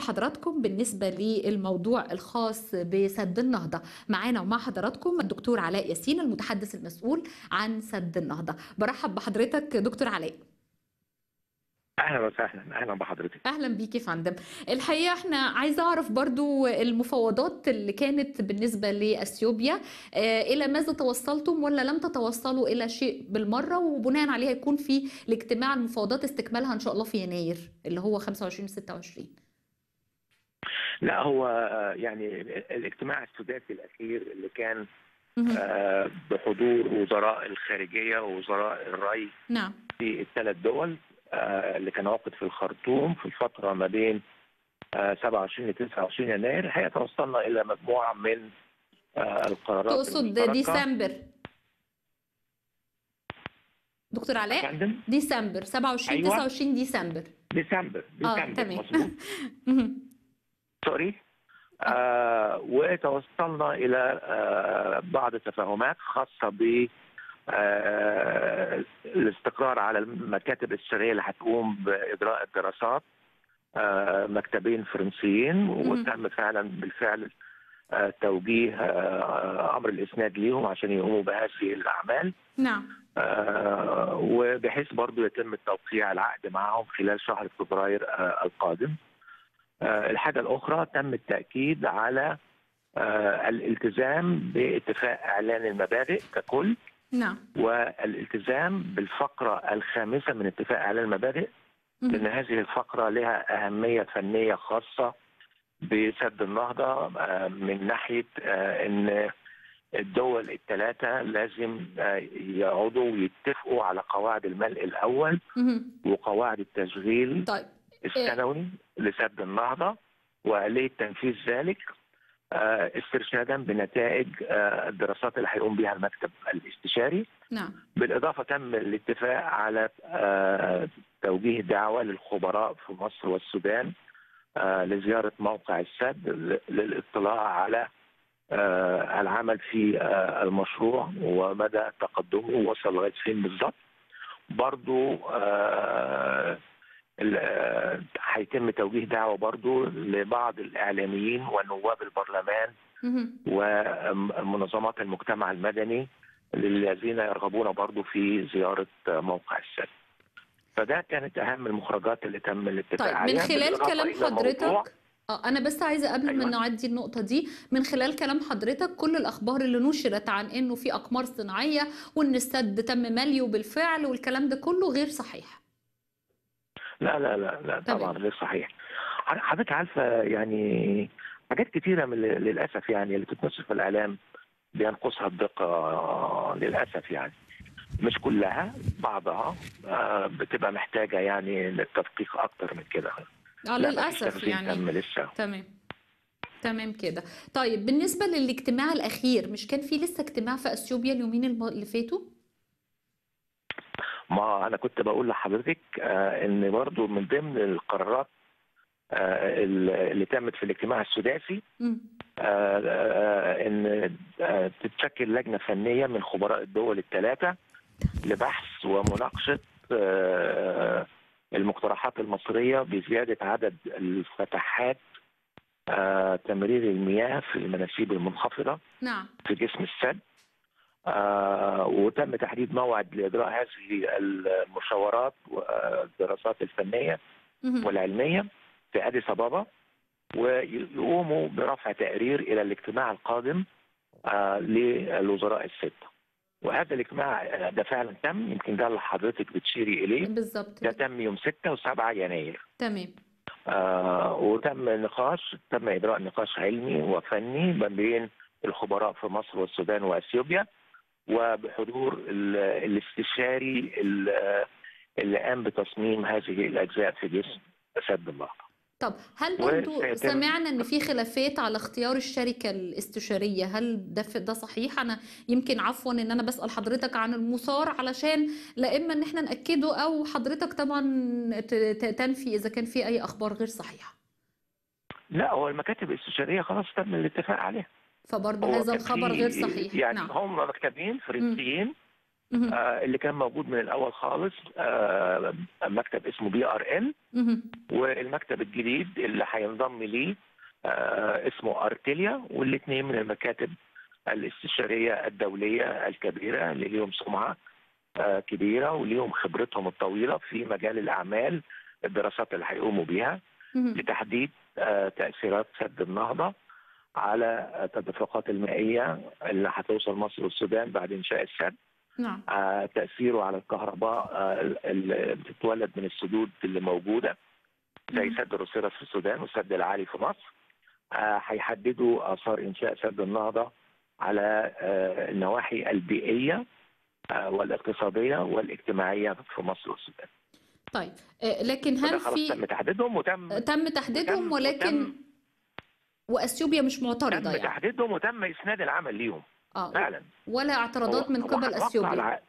حضراتكم بالنسبة للموضوع الخاص بسد النهضة معانا ومع حضراتكم الدكتور علاء ياسين المتحدث المسؤول عن سد النهضة برحب بحضرتك دكتور علاء اهلا وسهلا اهلا بحضرتك اهلا بيكي يا فندم الحقيقه احنا عايزه اعرف برضو المفاوضات اللي كانت بالنسبه لاثيوبيا آه، الى ماذا توصلتم ولا لم تتوصلوا الى شيء بالمره وبناء عليه هيكون في الاجتماع المفاوضات استكمالها ان شاء الله في يناير اللي هو 25 26 لا هو آه، يعني الاجتماع السداسي الاخير اللي كان مهم. آه، بحضور وزراء الخارجيه ووزراء الري نعم في الثلاث دول آه، اللي كان عقد في الخرطوم في الفتره ما بين آه، 27 ل 29 يناير الحقيقه توصلنا الى مجموعه من آه، القرارات تقصد المشتركة. ديسمبر دكتور يا علاء فندم ديسمبر 27 أيوة. 29 ديسمبر ديسمبر اه ديسمبر تمام مظبوط مهم. سوري آه وتوصلنا الى آه بعض التفاهمات خاصه ب آه الاستقرار على المكاتب الاستشاريه اللي هتقوم باجراء الدراسات آه مكتبين فرنسيين مهم. وتم فعلا بالفعل آه توجيه آه امر الاسناد ليهم عشان يقوموا بهذه الاعمال نعم آه، وبحيث برضو يتم التوقيع العقد معهم خلال شهر فبراير آه، القادم آه، الحاجة الأخرى تم التأكيد على آه، الالتزام باتفاق إعلان المبادئ ككل نعم والالتزام بالفقرة الخامسة من اتفاق إعلان المبادئ مهم. لأن هذه الفقرة لها أهمية فنية خاصة بسد النهضة آه، من ناحية آه، أن الدول الثلاثة لازم آه، يقعدوا ويتفقوا على قواعد الملء الأول مهم. وقواعد التشغيل طيب السنوي لسد النهضة وآلية تنفيذ ذلك آه، استرشادا بنتائج آه، الدراسات اللي هيقوم بها المكتب الاستشاري نعم بالإضافة تم الاتفاق على آه، توجيه دعوة للخبراء في مصر والسودان آه، لزيارة موقع السد ل- للاطلاع على آه، العمل في آه، المشروع ومدى تقدمه وصل لغاية فين بالظبط برضو آه، ال- آه، هيتم توجيه دعوة برضو لبعض الإعلاميين ونواب البرلمان مهم. ومنظمات المجتمع المدني للذين يرغبون برضو في زيارة موقع السد فده كانت أهم المخرجات اللي تم الاتفاق طيب من عليها خلال بالإضافة كلام إلى موضوع- حضرتك اه انا بس عايزه قبل ما أيوة. نعدي النقطه دي من خلال كلام حضرتك كل الاخبار اللي نشرت عن انه في اقمار صناعيه وان السد تم مليه بالفعل والكلام ده كله غير صحيح لا لا لا لا تمام. طبعا غير صحيح حضرتك عارفة يعني حاجات كتيرة من للأسف يعني اللي بتتنشر في الإعلام بينقصها الدقة للأسف يعني مش كلها بعضها آه، بتبقى محتاجة يعني للتدقيق أكتر من كده اه لا، مفيش للاسف تنفيذ يعني تم لسه تمام تمام كده طيب بالنسبه للاجتماع الاخير مش كان في لسه اجتماع في اثيوبيا اليومين الم- اللي فاتوا ما انا كنت بقول لحضرتك آه، ان برضو من ضمن القرارات آه، اللي تمت في الاجتماع السداسي مم. آه، آه، ان آه، تتشكل لجنه فنيه من خبراء الدول الثلاثه لبحث ومناقشه آه، المقترحات المصريه بزياده عدد الفتحات آه، تمرير المياه في المناسيب المنخفضه نعم في جسم السد آه وتم تحديد موعد لاجراء هذه المشاورات والدراسات الفنيه مهم. والعلميه في اديس ابابا ويقوموا برفع تقرير الى الاجتماع القادم آه للوزراء السته وهذا الاجتماع آه، ده فعلا تم يمكن ده اللي حضرتك بتشيري اليه بالظبط ده كده. تم يوم 6 و7 يناير تمام آه وتم نقاش تم اجراء نقاش علمي وفني ما بين الخبراء في مصر والسودان واثيوبيا وبحضور ال- الاستشاري ال- اللي قام بتصميم هذه الاجزاء في جسم سد النهضه. طب هل برضو وسيتم- سمعنا ان في خلافات على اختيار الشركة الاستشارية هل ده ده صحيح انا يمكن عفوا ان انا بسأل حضرتك عن المثار علشان لا اما ان احنا نأكده او حضرتك طبعا ت- ت- تنفي اذا كان في اي اخبار غير صحيحة لا هو المكاتب الاستشاريه خلاص تم الاتفاق عليها. فبرضو هو هذا كان الخبر في- غير صحيح يعني نعم هم مكتبين فرنسيين مهم. آه، اللي كان موجود من الاول خالص آه، مكتب اسمه بي ار ان مهم. والمكتب الجديد اللي هينضم ليه آه، اسمه ارتيليا والاثنين من المكاتب الاستشاريه الدوليه الكبيره اللي ليهم سمعه آه، كبيره وليهم خبرتهم الطويله في مجال الاعمال الدراسات اللي هيقوموا بيها مهم. لتحديد آه، تاثيرات سد النهضه على التدفقات المائيه اللي هتوصل مصر والسودان بعد انشاء السد نعم آه، تاثيره على الكهرباء آه، اللي بتتولد من السدود اللي موجوده زي مم. سد روسيرس في السودان والسد العالي في مصر آه، هيحددوا اثار انشاء سد النهضه على آه، النواحي البيئيه آه، والاقتصاديه والاجتماعيه في مصر والسودان. طيب آه، لكن فده هل خلاص في تم تحديدهم وتم تم تحديدهم وتم- ولكن وتم- واثيوبا مش معترضه تم يعني تحديدهم وتم اسناد العمل ليهم اه فعلا ولا اعتراضات هو- من هو قبل هتوقع اثيوبيا الع-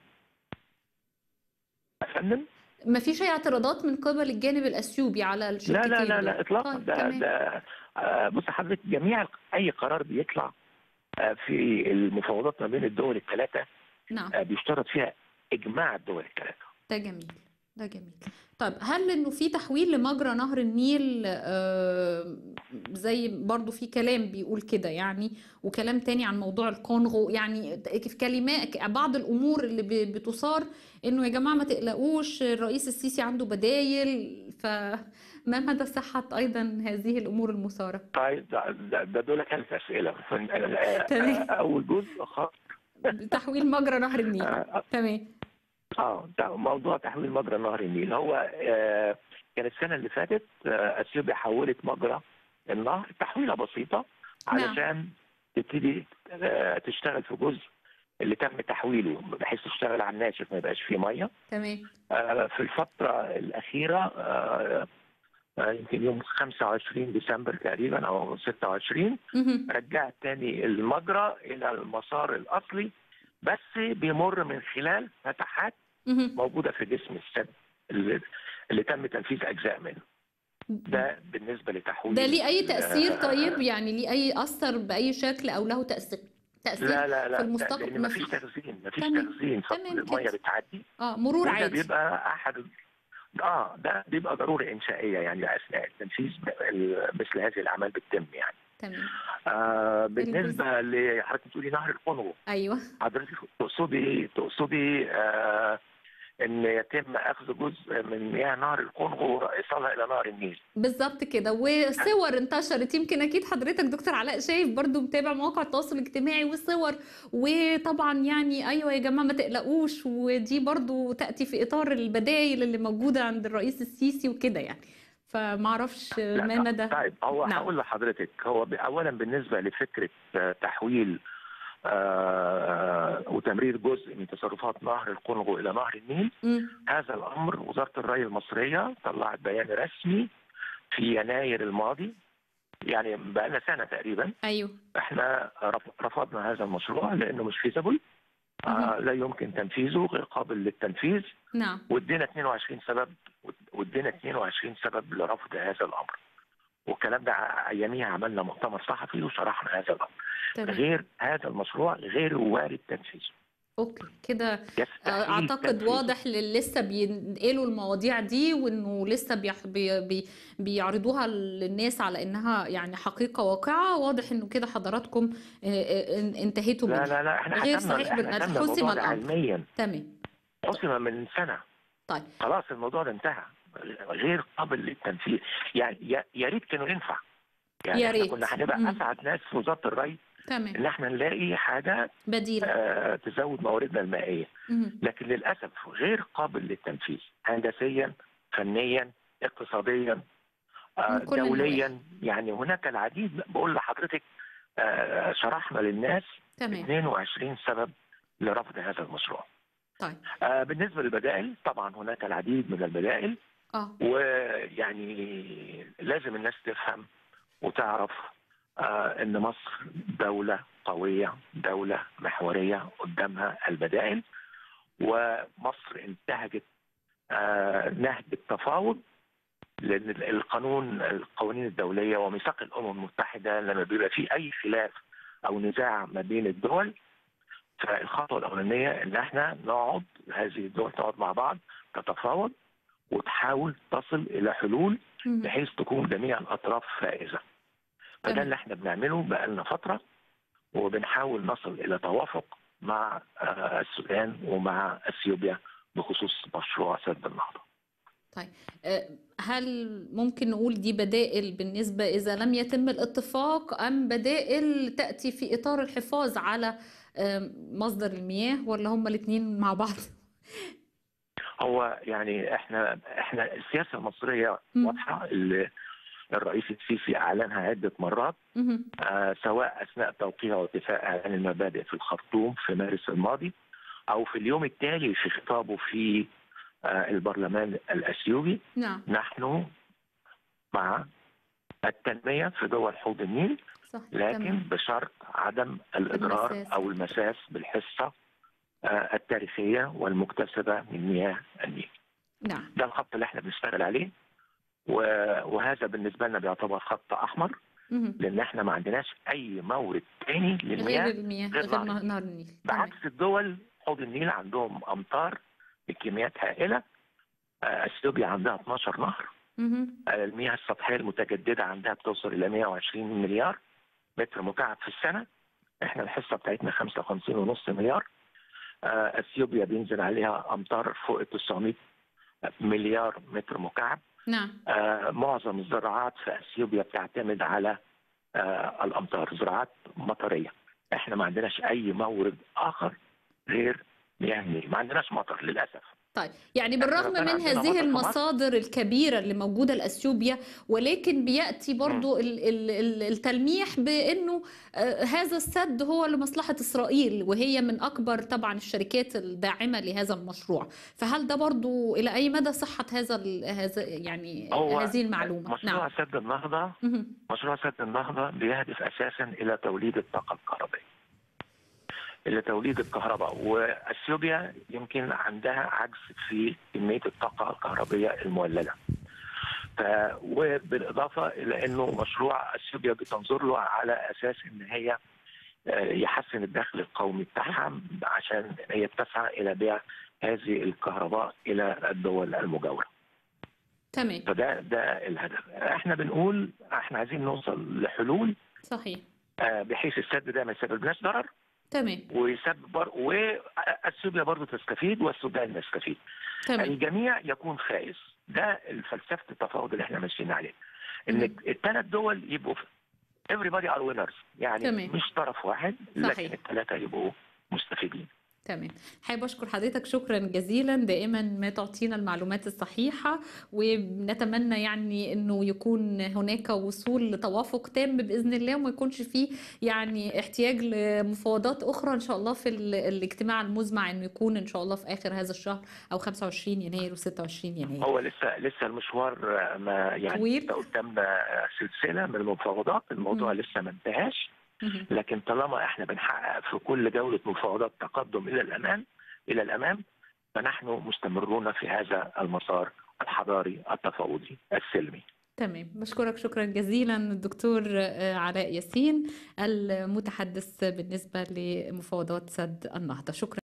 يا فندم ما فيش اي اعتراضات من قبل الجانب الاثيوبي على لا الشركتين لا لا دول؟ لا اطلاقا طيب ده تمام ده آه، بص حضرتك جميع اي قرار بيطلع آه، في المفاوضات ما بين الدول الثلاثه نعم آه، بيشترط فيها اجماع الدول الثلاثه ده جميل ده جميل طيب هل انه في تحويل لمجرى نهر النيل آه، زي برضو في كلام بيقول كده يعني وكلام تاني عن موضوع الكونغو يعني في كلمات بعض الامور اللي ب- بتثار انه يا جماعه ما تقلقوش الرئيس السيسي عنده بدايل فما مدى صحه ايضا هذه الامور المثاره طيب ده, ده, ده دول ثلاث اسئله تمام. اول جزء خاص تحويل مجرى نهر النيل اه تمام آه، ده موضوع تحويل مجرى نهر النيل هو آه، كان السنه اللي فاتت آه، اثيوبيا حولت مجرى النهر تحويله بسيطه نعم. علشان تبتدي آه، تشتغل في جزء اللي تم تحويله بحيث تشتغل على الناشف ما يبقاش فيه ميه تمام آه، في الفترة الأخيرة آه، آه، يمكن يوم 25 ديسمبر تقريبا أو 26 مهم. رجعت تاني المجرى إلى المسار الأصلي بس بيمر من خلال فتحات مهم. موجودة في جسم السد اللي, اللي تم تنفيذ أجزاء منه ده بالنسبة لتحويل ده ليه اي تاثير آه، طيب يعني ليه اي اثر باي شكل او له تاثير تاثير لا لا لا في المستقبل لأن مفيش مفيش. تخزين مفيش تمام. تخزين تمام فكل المية كده. بتعدي اه مرور وده عادي بيبقى احد اه ده بيبقى ضروره انشائيه يعني اثناء التنفيذ ال- مثل هذه الاعمال بتتم يعني تمام آه بالنسبه لحضرتك بتقولي نهر الكونغو ايوه حضرتك تقصدي تقصدي آه ان يتم اخذ جزء من مياه نهر الكونغو وايصالها الى نهر النيل بالظبط كده وصور انتشرت يمكن اكيد حضرتك دكتور علاء شايف برضو متابع مواقع التواصل الاجتماعي وصور وطبعا يعني ايوه يا جماعه ما تقلقوش ودي برضو تاتي في اطار البدائل اللي موجوده عند الرئيس السيسي وكده يعني فمعرفش لا، ما مدى طيب هو نعم. هقول لحضرتك هو ب- اولا بالنسبه لفكره آه، تحويل آه، وتمرير جزء من تصرفات نهر الكونغو الى نهر النيل مم. هذا الامر وزاره الري المصريه طلعت بيان رسمي في يناير الماضي يعني بقى لنا سنه تقريبا ايوه احنا رف- رفضنا هذا المشروع لانه مش فيزبل آه لا يمكن تنفيذه غير قابل للتنفيذ نعم وادينا 22 سبب وادينا 22 سبب لرفض هذا الامر والكلام ده ع- اياميها عملنا مؤتمر صحفي وشرحنا هذا الامر تمام غير هذا المشروع غير وارد تنفيذه اوكي كده يستحيل اعتقد تنفيذه. واضح اللي لسه بينقلوا المواضيع دي وانه لسه بيح بي بي بيعرضوها للناس على انها يعني حقيقه واقعه واضح انه كده حضراتكم آه، آه، انتهيتوا لا منها لا لا احنا غير حسمنا صحيح احنا بالأمر. حسمنا حسم الموضوع ده الأمر. علميا تمام حسم من سنه طيب خلاص الموضوع ده انتهى غير قابل للتنفيذ يعني يا- يا ريت كانوا ينفع يعني يا احنا ريت. كنا هنبقى مم. اسعد ناس في وزاره الري تمام ان احنا نلاقي حاجه بديل آه تزود مواردنا المائيه مهم. لكن للاسف غير قابل للتنفيذ هندسيا فنيا اقتصاديا آه من كل دوليا يعني هناك العديد بقول لحضرتك آه شرحنا للناس تمام 22 سبب لرفض هذا المشروع طيب آه بالنسبه للبدائل طبعا هناك العديد من البدائل اه ويعني لازم الناس تفهم وتعرف آه ان مصر دوله قويه دوله محوريه قدامها البدائل ومصر انتهجت آه نهج التفاوض لان القانون القوانين الدوليه وميثاق الامم المتحده لما بيبقى في اي خلاف او نزاع ما بين الدول فالخطوه الاولانيه ان احنا نقعد هذه الدول تقعد مع بعض تتفاوض وتحاول تصل الى حلول مهم. بحيث تكون جميع الاطراف فائزه. فده تمام. اللي احنا بنعمله بقالنا فتره وبنحاول نصل الى توافق مع آه، السودان ومع اثيوبيا بخصوص مشروع سد النهضه. آه، هل ممكن نقول دي بدائل بالنسبة إذا لم يتم الاتفاق أم بدائل تأتي في إطار الحفاظ على آه، مصدر المياه ولا هما الاتنين مع بعض؟ هو يعني احنا احنا السياسه المصريه مم. واضحه اللي الرئيس السيسي اعلنها عده مرات مهم. آه، سواء اثناء توقيع واتفاق اعلان المبادئ في الخرطوم في مارس الماضي او في اليوم التالي في خطابه في آه، البرلمان الاثيوبي نعم نحن مع التنميه في دول حوض النيل صح لكن تمام بشرط عدم الاضرار المساس. او المساس بالحصه آه، التاريخيه والمكتسبه من مياه النيل. نعم ده الخط اللي احنا بنشتغل عليه و- وهذا بالنسبه لنا بيعتبر خط احمر مهم. لان احنا ما عندناش اي مورد تاني غير للمياه المياه غير غير نهر نهر النيل تمام بعكس الدول حوض النيل عندهم امطار بكميات هائله آه، اثيوبيا عندها 12 نهر مهم. آه، المياه السطحيه المتجدده عندها بتوصل الى 120 مليار متر مكعب في السنه احنا الحصه بتاعتنا 55.5 مليار آه، اثيوبيا بينزل عليها امطار فوق 900 مليار متر مكعب نعم آه، معظم الزراعات في اثيوبيا بتعتمد على آه، الامطار زراعات مطريه احنا ما عندناش اي مورد اخر غير مياه النيل ما عندناش مطر للاسف طيب يعني احنا بالرغم ربنا من عندنا مطر هذه في مصر المصادر الكبيرة اللي موجودة لأثيوبيا ولكن بيأتي برضو ال- ال- ال- التلميح بأنه آه، هذا السد هو لمصلحة إسرائيل وهي من أكبر طبعا الشركات الداعمة لهذا المشروع فهل ده برضو إلى أي مدى صحة هذا ال- هذا يعني هو هذه المعلومة مشروع نعم سد النهضه مهم. مشروع سد النهضه بيهدف اساسا الى توليد الطاقه الكهربائيه الى توليد الكهرباء واثيوبيا يمكن عندها عجز في كميه الطاقه الكهربائيه المولده ف وبالاضافه الى انه مشروع اثيوبيا بتنظر له على اساس ان هي آه، يحسن الدخل القومي بتاعها عشان هي تسعى الى بيع هذه الكهرباء الى الدول المجاوره تمام فده ده الهدف احنا بنقول احنا عايزين نوصل لحلول صحيح آه، بحيث السد ده ما يسببناش ضرر تمام ويسبب بر... واثيوبيا برضه تستفيد والسودان يستفيد تمام الجميع يكون فائز ده فلسفه التفاوض اللي احنا ماشيين عليه ان مم. الثلاث دول يبقوا everybody are winners يعني تمام. مش طرف واحد لكن صحيح. الثلاثه يبقوا مستفيدين تمام حابة أشكر حضرتك شكرا جزيلا دائما ما تعطينا المعلومات الصحيحة ونتمنى يعني أنه يكون هناك وصول لتوافق تام بإذن الله وما يكونش فيه يعني احتياج لمفاوضات أخرى إن شاء الله في ال- الاجتماع المزمع أنه يكون إن شاء الله في آخر هذا الشهر أو 25 يناير و26 يناير هو لسه لسه المشوار آه، ما يعني طويل. لسه قدامنا آه، سلسله من المفاوضات الموضوع مم. لسه ما انتهاش مهم. لكن طالما احنا بنحقق في كل جوله مفاوضات تقدم الى الامام الى الامام فنحن مستمرون في هذا المسار الحضاري التفاوضي السلمي تمام بشكرك شكرا جزيلا الدكتور آه، علاء ياسين المتحدث بالنسبة لمفاوضات سد النهضة شكرا